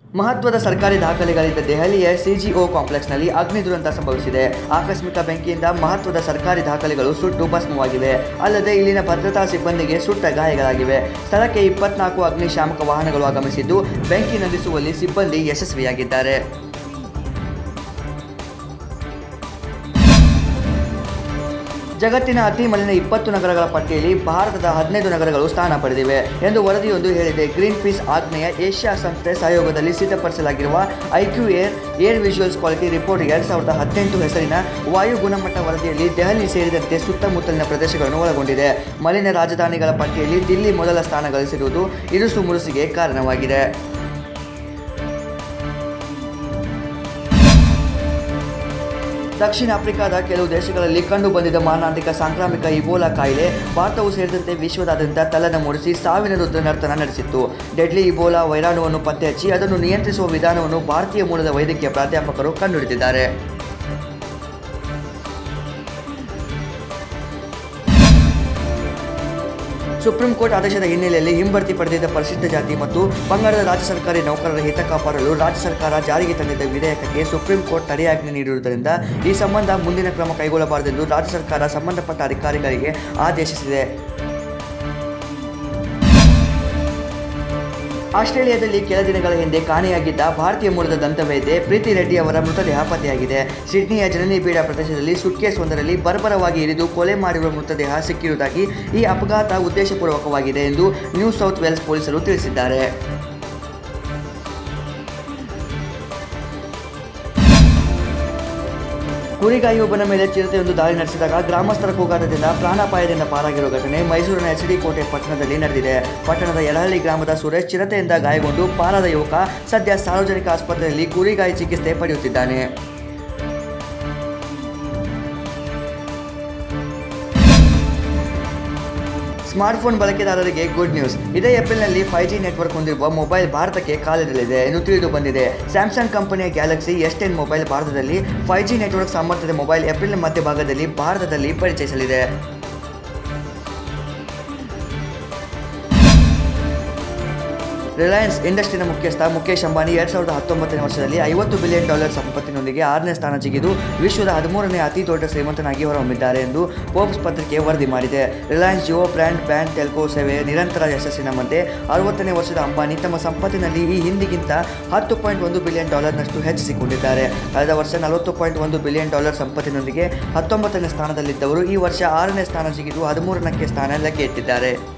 ಮಹತ್ವದ ಸರ್ಕಾರಿ ದಾಖಲೆಗಳಿದ್ದ ದೆಹಲಿಯ ಸಿಜಿಒ ಕಾಂಪ್ಲೆಕ್ಸ್ನಲ್ಲಿ ಅಗ್ನಿ ದುರಂತ ಸಂಭವಿಸಿದೆ ಆಕಸ್ಮಿಕ ಬೆಂಕಿಯಿಂದ ಮಹತ್ವದ ಸರ್ಕಾರಿ ದಾಖಲೆಗಳು ಸುಟ್ಟು ಭಸ್ಮವಾಗಿವೆ ಅಲ್ಲದೆ ಇಲ್ಲಿನ ಭದ್ರತಾ ಸಿಬ್ಬಂದಿಗೆ ಸುಟ್ಟ ಗಾಯಗಳಾಗಿವೆ ಸ್ಥಳಕ್ಕೆ ಇಪ್ಪತ್ನಾಲ್ಕು ಅಗ್ನಿಶಾಮಕ ವಾಹನಗಳು ಆಗಮಿಸಿದ್ದು ಬೆಂಕಿ ನಂದಿಸುವಲ್ಲಿ ಸಿಬ್ಬಂದಿ ಯಶಸ್ವಿಯಾಗಿದ್ದಾರೆ ಜಗತ್ತಿನ ಅತಿ ಮಲಿನ ಇಪ್ಪತ್ತು ನಗರಗಳ ಪಟ್ಟಿಯಲ್ಲಿ ಭಾರತದ ಹದಿನೈದು ನಗರಗಳು ಸ್ಥಾನ ಪಡೆದಿವೆ ಎಂದು ವರದಿಯೊಂದು ಹೇಳಿದೆ ಗ್ರೀನ್ ಪೀಸ್ ಆಗ್ನೇಯ ಏಷ್ಯಾ ಸಂಸ್ಥೆ ಸಹಯೋಗದಲ್ಲಿ ಸಿದ್ಧಪಡಿಸಲಾಗಿರುವ IQ air air visuals quality report ಎರಡು ಸಾವಿರದ ಹದಿನೆಂಟು ಹೆಸರಿನ ವಾಯು ಗುಣಮಟ್ಟ ವರದಿಯಲ್ಲಿ ದೆಹಲಿ ಸೇರಿದಂತೆ ಸುತ್ತಮುತ್ತಲಿನ ಪ್ರದೇಶಗಳನ್ನು ಒಳಗೊಂಡಿದೆ ಮಲಿನ ರಾಜಧಾನಿಗಳ ಪಟ್ಟಿಯಲ್ಲಿ ದಿಲ್ಲಿ ಮೊದಲ ಸ್ಥಾನ ಗಳಿಸಿರುವುದು ಇರುಸು ಮುರುಸಿಗೆ ಕಾರಣವಾಗಿದೆ ದಕ್ಷಿಣ ಆಫ್ರಿಕಾದ ಕೆಲವು ದೇಶಗಳಲ್ಲಿ ಕಂಡು ಬಂದಿದ್ದ ಮಾರಣಾಂತಿಕ ಸಾಂಕ್ರಾಮಿಕ ಇಬೋಲಾ ಕಾಯಿಲೆ ಭಾರತವು ಸೇರಿದಂತೆ ವಿಶ್ವದಾದ್ಯಂತ ತಲ್ಲನ ಮೂಡಿಸಿ ಸಾವಿನ ರುದ್ರ ನರ್ತನ ನಡೆಸಿತ್ತು ಡೆಡ್ಲಿ ಇಬೋಲಾ ವೈರಾಣುವನ್ನು ಪತ್ತೆ ಹಚ್ಚಿ ಅದನ್ನು ನಿಯಂತ್ರಿಸುವ ವಿಧಾನವನ್ನು ಭಾರತೀಯ ಮೂಲದ ವೈದ್ಯಕೀಯ ಪ್ರಾಧ್ಯಾಪಕರು ಕಂಡುಹಿಡಿದಿದ್ದಾರೆ ಸುಪ್ರೀಂ ಕೋರ್ಟ್ ಆದೇಶದ ಹಿನ್ನೆಲೆಯಲ್ಲಿ ಹಿಂಬಡ್ತಿ ಪಡೆದಿದ್ದ ಪರಿಶಿಷ್ಟ ಜಾತಿ ಮತ್ತು ಪಂಗಡದ ರಾಜ್ಯ ಸರ್ಕಾರಿ ನೌಕರರ ಹಿತ ಕಾಪಾಡಲು ರಾಜ್ಯ ಸರ್ಕಾರ ಜಾರಿಗೆ ತಂದಿದ್ದ ವಿಧೇಯಕಕ್ಕೆ ಸುಪ್ರೀಂ ಕೋರ್ಟ್ ತಡೆಯಾಜ್ಞೆ ನೀಡಿರುವುದರಿಂದ ಈ ಸಂಬಂಧ ಮುಂದಿನ ಕ್ರಮ ಕೈಗೊಳ್ಳಬಾರದೆಂದು ರಾಜ್ಯ ಸರ್ಕಾರ ಸಂಬಂಧಪಟ್ಟ ಅಧಿಕಾರಿಗಳಿಗೆ ಆದೇಶಿಸಿದೆ ಆಸ್ಟ್ರೇಲಿಯಾದಲ್ಲಿ ಕೆಲ ದಿನಗಳ ಹಿಂದೆ ಕಾಣೆಯಾಗಿದ್ದ ಭಾರತೀಯ ಮೂಲದ ದಂತವೈದ್ಯೆ ಪ್ರೀತಿ ರೆಡ್ಡಿ ಅವರ ಮೃತದೇಹ ಪತ್ತೆಯಾಗಿದೆ ಸಿಡ್ನಿಯ ಜನನಿ ಬೀಡ ಪ್ರದೇಶದಲ್ಲಿ ಸುಟ್ಕೇಸ್ ಒಂದರಲ್ಲಿ ಬರ್ಬರವಾಗಿ ಇರಿದು ಕೊಲೆ ಮಾಡಿರುವ ಮೃತದೇಹ ಸಿಕ್ಕಿರುವುದಾಗಿ ಈ ಅಪಘಾತ ಉದ್ದೇಶಪೂರ್ವಕವಾಗಿದೆ ಎಂದು ನ್ಯೂ ಸೌತ್ ವೇಲ್ಸ್ ಪೊಲೀಸರು ತಿಳಿಸಿದ್ದಾರೆ ಕುರಿಗಾಯಿಯೊಬ್ಬನ ಮೇಲೆ ಚಿರತೆಯೊಂದು ದಾಳಿ ನಡೆಸಿದಾಗ ಗ್ರಾಮಸ್ಥರ ಕೂಗಾಟದಿಂದ ಪ್ರಾಣಾಪಾಯದಿಂದ ಪಾರಾಗಿರುವ ಘಟನೆ ಮೈಸೂರಿನ ಎಚ್ ಡಿ ಕೋಟೆ ಪಟ್ಟಣದಲ್ಲಿ ನಡೆದಿದೆ ಪಟ್ಟಣದ ಯಡಹಳ್ಳಿ ಗ್ರಾಮದ ಸುರೇಶ್ ಚಿರತೆಯಿಂದ ಗಾಯಗೊಂಡು ಪಾರಾದ ಯುವಕ ಸದ್ಯ ಸಾರ್ವಜನಿಕ ಆಸ್ಪತ್ರೆಯಲ್ಲಿ ಕುರಿಗಾಯಿ ಚಿಕಿತ್ಸೆ ಪಡೆಯುತ್ತಿದ್ದಾನೆ ಸ್ಮಾರ್ಟ್ಫೋನ್ ಬಳಕೆದಾರರಿಗೆ ಗುಡ್ ನ್ಯೂಸ್ ಇದೇ ಏಪ್ರಿಲ್ನಲ್ಲಿ ಫೈವ್ ಜಿ ನೆಟ್ವರ್ಕ್ ಹೊಂದಿರುವ ಮೊಬೈಲ್ ಭಾರತಕ್ಕೆ ಕಾಲಿಡಲಿದೆ ಎಂದು ತಿಳಿದು ಬಂದಿದೆ ಸ್ಯಾಮ್ಸಂಗ್ ಕಂಪನಿಯ ಗ್ಯಾಲಕ್ಸಿ ಎಸ್ ಟೆನ್ ಮೊಬೈಲ್ ಭಾರತದಲ್ಲಿ ಫೈವ್ ಜಿ ನೆಟ್ವರ್ಕ್ ಸಾಮರ್ಥ್ಯದ ಮೊಬೈಲ್ ಏಪ್ರಿಲ್ ಮಧ್ಯಭಾಗದಲ್ಲಿ ಭಾರತದಲ್ಲಿ ಪರಿಚಯಿಸಲಿದೆ ರಿಲಯನ್ಸ್ ಇಂಡಸ್ಟ್ರಿನ ಮುಖ್ಯಸ್ಥ ಮುಖೇಶ್ ಅಂಬಾನಿ ಎರಡ್ ಸಾವಿರದ ಹತ್ತೊಂಬತ್ತನೇ ವರ್ಷದಲ್ಲಿ ಐವತ್ತು ಬಿಲಿಯನ್ ಡಾಲರ್ ಸಂಪತ್ತಿನೊಂದಿಗೆ ಆರನೇ ಸ್ಥಾನ ಜಿಗಿದು ವಿಶ್ವದ ಹದಿಮೂರನೇ ಅತಿ ದೊಡ್ಡ ಶ್ರೀಮಂತನಾಗಿ ಹೊರಹೊಮ್ಮಿದ್ದಾರೆ ಎಂದು ಫೋರ್ಬ್ಸ್ ಪತ್ರಿಕೆ ವರದಿ ಮಾಡಿದೆ Reliance Jio brand band telco ಸೇವೆ ನಿರಂತರ ಯಶಸ್ಸಿನ ಮಧ್ಯೆ ಅರವತ್ತನೇ ವರ್ಷದ ಅಂಬಾನಿ ತಮ್ಮ ಸಂಪತ್ತಿನಲ್ಲಿ ಈ ಹಿಂದಿಗಿಂತ ಹತ್ತು ಪಾಯಿಂಟ್ ಒಂದು ಬಿಲಿಯನ್ ಡಾಲರ್ನಷ್ಟು ಹೆಚ್ಚಿಸಿಕೊಂಡಿದ್ದಾರೆ ಕಳೆದ ವರ್ಷ ನಲವತ್ತು ಪಾಯಿಂಟ್ ಒಂದು ಬಿಲಿಯನ್ ಡಾಲರ್ ಸಂಪತ್ತಿನೊಂದಿಗೆ ಹತ್ತೊಂಬತ್ತನೇ ಸ್ಥಾನದಲ್ಲಿದ್ದವರು ಈ ವರ್ಷ ಆರನೇ ಸ್ಥಾನ ಜಿಗಿದು ಹದಿಮೂರನಕ್ಕೆ ಸ್ಥಾನ ಲೆಕ್ಕ ಇಟ್ಟಿದ್ದಾರೆ